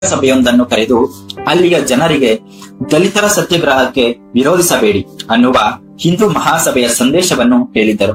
ಸಭೆಯೊಂದನ್ನು ಕರೆದು ಅಲ್ಲಿಯ ಜನರಿಗೆ ದಲಿತರ ಸತ್ಯಾಗ್ರಹಕ್ಕೆ ವಿರೋಧಿಸಬೇಡಿ ಅನ್ನುವ ಹಿಂದೂ ಮಹಾಸಭೆಯ ಸಂದೇಶವನ್ನು ಹೇಳಿದ್ದರು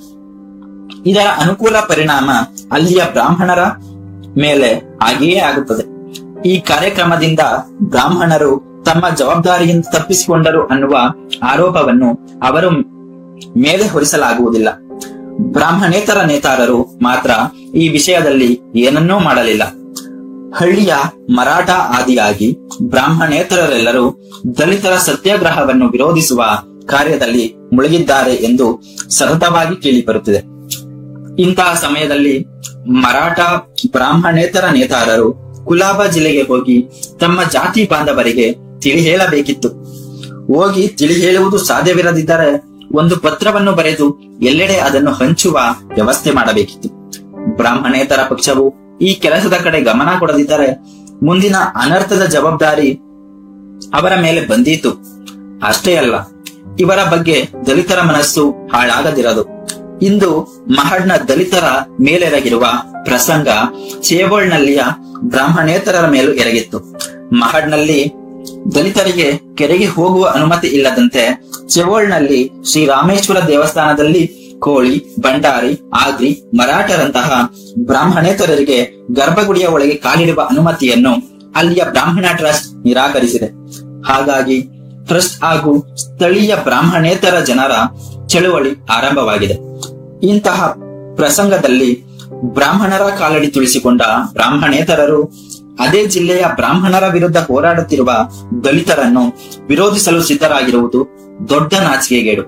ಇದರ ಅನುಕೂಲ ಪರಿಣಾಮ ಅಲ್ಲಿಯ ಬ್ರಾಹ್ಮಣರ ಮೇಲೆ ಹಾಗೆಯೇ ಆಗುತ್ತದೆ ಈ ಕಾರ್ಯಕ್ರಮದಿಂದ ಬ್ರಾಹ್ಮಣರು ತಮ್ಮ ಜವಾಬ್ದಾರಿಯಿಂದ ತಪ್ಪಿಸಿಕೊಂಡರು ಅನ್ನುವ ಆರೋಪವನ್ನು ಅವರು ಮೇಲೆ ಹೊರಿಸಲಾಗುವುದಿಲ್ಲ ಬ್ರಾಹ್ಮಣೇತರ ನೇತಾರರು ಮಾತ್ರ ಈ ವಿಷಯದಲ್ಲಿ ಏನನ್ನೂ ಮಾಡಲಿಲ್ಲ ಹಳ್ಳಿಯ ಮರಾಠ ಆದಿಯಾಗಿ ಬ್ರಾಹ್ಮಣೇತರರೆಲ್ಲರೂ ದಲಿತರ ಸತ್ಯಾಗ್ರಹವನ್ನು ವಿರೋಧಿಸುವ ಕಾರ್ಯದಲ್ಲಿ ಮುಳುಗಿದ್ದಾರೆ ಎಂದು ಸತತವಾಗಿ ಕೇಳಿಬರುತ್ತಿದೆ ಇಂತಹ ಸಮಯದಲ್ಲಿ ಮರಾಠ ಬ್ರಾಹ್ಮಣೇತರ ನೇತಾರರು ಕುಲಾಬ ಜಿಲ್ಲೆಗೆ ಹೋಗಿ ತಮ್ಮ ಜಾತಿ ಬಾಂಧವರಿಗೆ ತಿಳಿ ಹೇಳಬೇಕಿತ್ತು ಹೋಗಿ ತಿಳಿ ಹೇಳುವುದು ಸಾಧ್ಯವಿರದಿದ್ದರೆ ಒಂದು ಪತ್ರವನ್ನು ಬರೆದು ಎಲ್ಲೆಡೆ ಅದನ್ನು ಹಂಚುವ ವ್ಯವಸ್ಥೆ ಮಾಡಬೇಕಿತ್ತು ಬ್ರಾಹ್ಮಣೇತರ ಪಕ್ಷವು ಈ ಕೆಲಸದ ಕಡೆ ಗಮನ ಕೊಡದಿದ್ದರೆ ಮುಂದಿನ ಅನರ್ಥದ ಜವಾಬ್ದಾರಿ ಅವರ ಮೇಲೆ ಬಂದೀತು ಅಷ್ಟೇ ಅಲ್ಲ ಇವರ ಬಗ್ಗೆ ದಲಿತರ ಮನಸ್ಸು ಹಾಳಾಗದಿರದು ಇಂದು ಮಹಡ್ನ ದಲಿತರ ಮೇಲೆರಗಿರುವ ಪ್ರಸಂಗ ಚೇವೋಳ್ನಲ್ಲಿಯ ಬ್ರಾಹ್ಮಣೇತರರ ಮೇಲೂ ಎರಗಿತ್ತು ಮಹಡ್ನಲ್ಲಿ ದಲಿತರಿಗೆ ಕೆರೆಗೆ ಹೋಗುವ ಅನುಮತಿ ಇಲ್ಲದಂತೆ ಚೆವೋಳ್ನಲ್ಲಿ ಶ್ರೀರಾಮೇಶ್ವರ ದೇವಸ್ಥಾನದಲ್ಲಿ ಕೋಳಿ ಭಂಡಾರಿ ಆಗ್ರಿ ಮರಾಠರಂತಹ ಬ್ರಾಹ್ಮಣೇತರರಿಗೆ ಗರ್ಭಗುಡಿಯ ಒಳಗೆ ಕಾಲಿಡುವ ಅನುಮತಿಯನ್ನು ಅಲ್ಲಿಯ ಬ್ರಾಹ್ಮಣ ಟ್ರಸ್ಟ್ ನಿರಾಕರಿಸಿದೆ ಹಾಗಾಗಿ ಟ್ರಸ್ಟ್ ಹಾಗೂ ಸ್ಥಳೀಯ ಬ್ರಾಹ್ಮಣೇತರ ಜನರ ಚಳುವಳಿ ಆರಂಭವಾಗಿದೆ ಇಂತಹ ಪ್ರಸಂಗದಲ್ಲಿ ಬ್ರಾಹ್ಮಣರ ಕಾಲಡಿ ತುಳಿಸಿಕೊಂಡ ಬ್ರಾಹ್ಮಣೇತರರು ಅದೇ ಜಿಲ್ಲೆಯ ಬ್ರಾಹ್ಮಣರ ವಿರುದ್ಧ ಹೋರಾಡುತ್ತಿರುವ ದಲಿತರನ್ನು ವಿರೋಧಿಸಲು ಸಿದ್ಧರಾಗಿರುವುದು ದೊಡ್ಡ ನಾಚಿಕೆಗೇಡು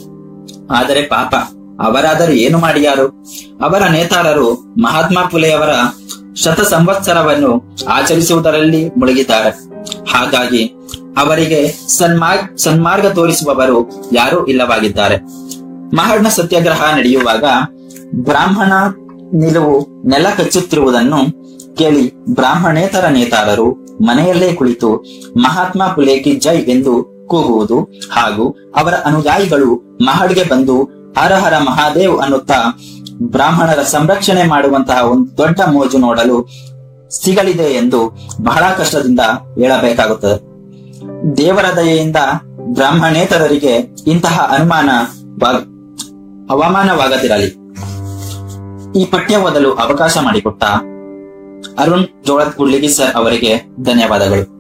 ಆದರೆ ಪಾಪ ಅವರಾದರೂ ಏನು ಮಾಡಿಯಾರು ಅವರ ನೇತಾರರು ಮಹಾತ್ಮ ಫುಲೆಯವರ ಶತ ಸಂವತ್ಸರವನ್ನು ಆಚರಿಸುವುದರಲ್ಲಿ ಮುಳುಗಿದ್ದಾರೆ ಹಾಗಾಗಿ ಅವರಿಗೆ ಸನ್ಮಾರ್ಗ ಸನ್ಮಾರ್ಗ ತೋರಿಸುವವರು ಯಾರೂ ಇಲ್ಲವಾಗಿದ್ದಾರೆ ಮಹರ್ಣ ಸತ್ಯಾಗ್ರಹ ನಡೆಯುವಾಗ ಬ್ರಾಹ್ಮಣ ನಿಲುವು ನೆಲ ಕಚ್ಚುತ್ತಿರುವುದನ್ನು ಕೇಳಿ ಬ್ರಾಹ್ಮಣೇತರ ನೇತಾರರು ಮನೆಯಲ್ಲೇ ಕುಳಿತು ಮಹಾತ್ಮ ಫುಲೇಕಿ ಜೈ ಎಂದು ಕೂಗುವುದು ಹಾಗೂ ಅವರ ಅನುಯಾಯಿಗಳು ಮಹಡ್ಗೆ ಬಂದು ಹರ ಹರ ಮಹಾದೇವ್ ಅನ್ನುತ್ತಾ ಬ್ರಾಹ್ಮಣರ ಸಂರಕ್ಷಣೆ ಮಾಡುವಂತಹ ಒಂದು ದೊಡ್ಡ ಮೋಜು ನೋಡಲು ಸಿಗಲಿದೆ ಎಂದು ಬಹಳ ಕಷ್ಟದಿಂದ ಹೇಳಬೇಕಾಗುತ್ತದೆ ದೇವರ ದಯೆಯಿಂದ ಬ್ರಾಹ್ಮಣೇತರರಿಗೆ ಇಂತಹ ಅನುಮಾನ ಅವಮಾನವಾಗದಿರಲಿ ಈ ಪಠ್ಯ ಓದಲು ಅವಕಾಶ ಮಾಡಿಕೊಟ್ಟ ಅರುಣ್ ಜೋಳದ್ ಗುಳ್ಳಿಗಿ ಸರ್ ಅವರಿಗೆ ಧನ್ಯವಾದಗಳು